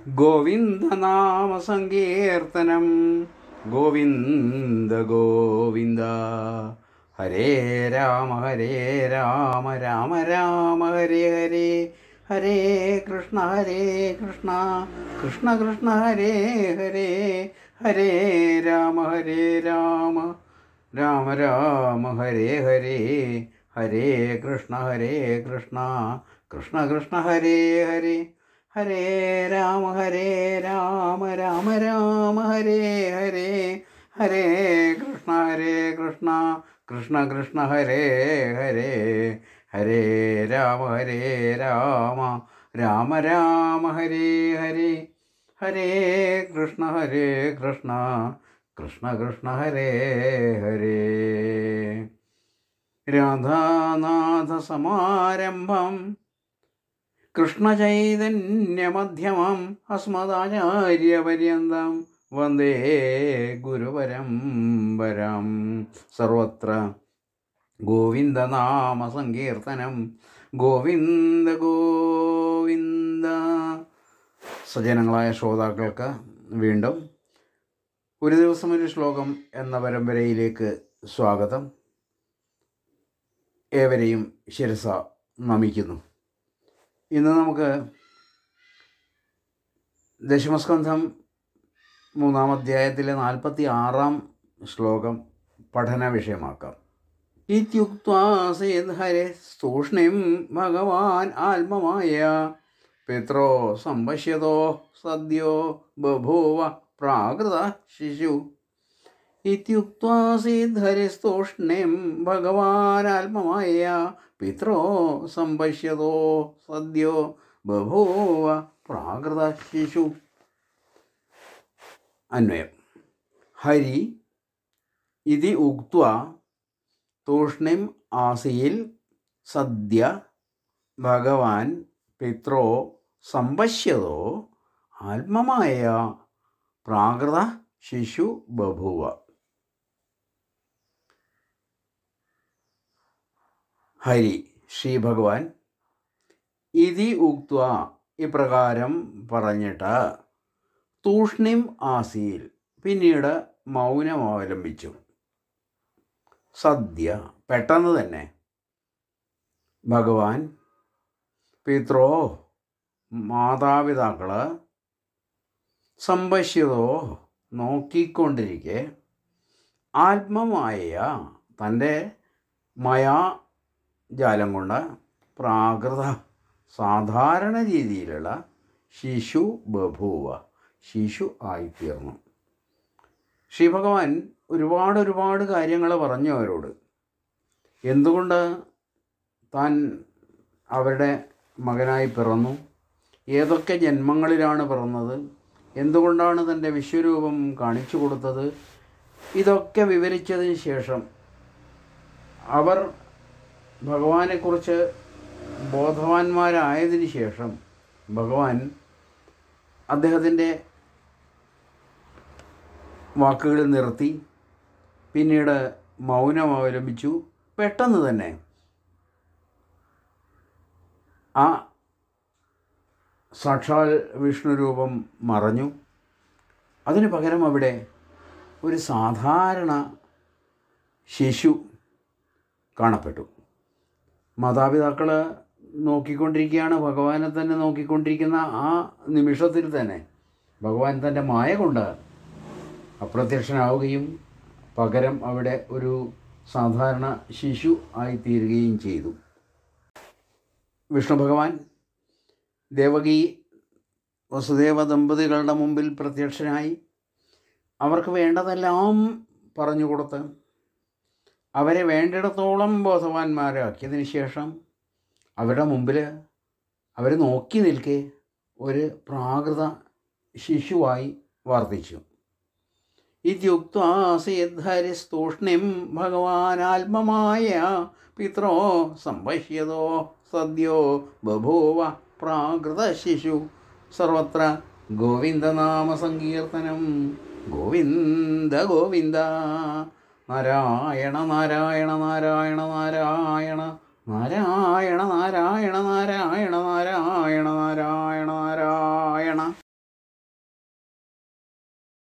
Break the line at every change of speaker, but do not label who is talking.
ഗോവിന്ദനാമസങ്കീർത്തനം ഗോവിന്ദ ഗോവിന്ദ ഹരേ രാമ ഹരേ രാമ രാമ രാമ ഹരേ ഹരേ ഹരേ കൃഷ്ണ ഹരേ കൃഷ്ണ കൃഷ്ണ കൃഷ്ണ ഹരേ ഹരേ ഹരേ രാമ ഹരേ രാമ രാമ രാമ ഹരേ ഹരേ ഹരേ കൃഷ്ണ ഹരേ കൃഷ്ണ കൃഷ്ണ കൃഷ്ണ ഹരേ ഹരേ ഹരേ രാമ ഹരേ രാമ രാമ രാമ ഹരേ ഹരേ ഹരേ കൃഷ്ണ ഹരേ കൃഷ്ണ കൃഷ്ണ കൃഷ്ണ ഹരേ ഹരേ ഹരേ രാമ ഹരേ രാമ രാമ രാമ ഹരേ ഹരേ ഹരേ കൃഷ്ണ ഹരേ കൃഷ്ണ കൃഷ്ണ കൃഷ്ണ ഹരേ ഹരേ രാധാനാഥസമാരംഭം കൃഷ്ണചൈതന്യമധ്യമം അസ്മദാചാര്യപര്യന്തം വന്ദേ ഗുരുപരമ്പരം സർവത്ര ഗോവിന്ദനാമസങ്കീർത്തനം ഗോവിന്ദ ഗോവിന്ദ സജ്ജനങ്ങളായ ശ്രോതാക്കൾക്ക് വീണ്ടും ഒരു ദിവസം ഒരു ശ്ലോകം എന്ന പരമ്പരയിലേക്ക് സ്വാഗതം ഏവരെയും ശിരസ നമിക്കുന്നു ഇന്ന് നമുക്ക് ദശമസ്കന്ധം മൂന്നാം അധ്യായത്തിലെ നാൽപ്പത്തി ആറാം ശ്ലോകം പഠന വിഷയമാക്കാം ഇത്യുക്വാസേത് ഹരെ സ്തൂഷ്ണിം ഭഗവാൻ ആത്മമായ പിത്രോ സംപശ്യതോ സദ്യോ ബഭൂവ പ്രാകൃത ശിശു ഇത്യുക്വാസീത് ഹരിസ്തൂഷ്ണിം ഭഗവാനാത്മമായ പിത്രോ സംപശ്യതോ സദ്യോ ബഭൂവ പ്രാകൃത ശിശു അന്വയം ഹരി ഇതി ഉക്ത്വ തൂഷ്ണിം ആസിയിൽ സദ്യ ഭഗവാൻ പിത്രോ സംപശ്യതോ ആത്മമായ പ്രാകൃത ശിശു ബഭൂവ ഹരി ശ്രീ ഭഗവാൻ ഇതി ഉക്ത്വ ഇപ്രകാരം പറഞ്ഞിട്ട് തൂഷ്ണിം ആസിയിൽ പിന്നീട് മൗനം അവലംബിച്ചു സദ്യ പെട്ടെന്ന് തന്നെ ഭഗവാൻ പിത്രോ മാതാപിതാക്കള് സംപശ്യതോ നോക്കിക്കൊണ്ടിരിക്കെ ആത്മമായ തൻ്റെ മയാജാലം കൊണ്ട് പ്രാകൃത സാധാരണ രീതിയിലുള്ള ശിശു ബഭൂവ ശിശു ആയിത്തീർന്നു ശ്രീ ഭഗവാൻ ഒരുപാട് ഒരുപാട് കാര്യങ്ങൾ പറഞ്ഞു അവരോട് എന്തുകൊണ്ട് താൻ അവരുടെ മകനായി പിറന്നു ഏതൊക്കെ ജന്മങ്ങളിലാണ് പിറന്നത് എന്തുകൊണ്ടാണ് തൻ്റെ വിശ്വരൂപം കാണിച്ചു കൊടുത്തത് ഇതൊക്കെ വിവരിച്ചതിന് ശേഷം അവർ ഭഗവാനെക്കുറിച്ച് ബോധവാന്മാരായതിനു ശേഷം ഭഗവാൻ അദ്ദേഹത്തിൻ്റെ വാക്കുകൾ നിർത്തി പിന്നീട് മൗനം അവലംബിച്ചു പെട്ടെന്ന് തന്നെ ആ സാക്ഷാൽ വിഷ്ണു രൂപം മറഞ്ഞു അതിനു പകരം അവിടെ ഒരു സാധാരണ ശിശു കാണപ്പെട്ടു മാതാപിതാക്കൾ നോക്കിക്കൊണ്ടിരിക്കുകയാണ് ഭഗവാനെ തന്നെ നോക്കിക്കൊണ്ടിരിക്കുന്ന ആ നിമിഷത്തിൽ തന്നെ ഭഗവാൻ തൻ്റെ മായ കൊണ്ട് അപ്രത്യക്ഷനാവുകയും പകരം അവിടെ ഒരു സാധാരണ ശിശു ആയിത്തീരുകയും ചെയ്തു വിഷ്ണു ഭഗവാൻ ദേവകി വസുദേവ ദമ്പതികളുടെ മുമ്പിൽ പ്രത്യക്ഷനായി അവർക്ക് വേണ്ടതെല്ലാം പറഞ്ഞു കൊടുത്ത് അവരെ വേണ്ടിടത്തോളം ബോധവാന്മാരാക്കിയതിന് ശേഷം അവരുടെ മുമ്പിൽ അവർ നോക്കി നിൽക്കെ ഒരു പ്രാകൃത ശിശുവായി വർദ്ധിച്ചു ഇത്യുക്താസിദ്ധരിസ്തൂഷ്ണിം ഭഗവാനാത്മമായ പിത്രോ സംപശ്യതോ സദ്യോ ബഭൂവ പ്രാകൃത ശിശു സർവത്ര ഗോവിന്ദനാമസങ്കീർത്തനം ഗോവിന്ദ ഗോവിന്ദ നാരായണ നാരായണ നാരായണ നാരായണ നാരായണ നാരായണ നാരായണ നാരായണ നാരായണ നാരായണ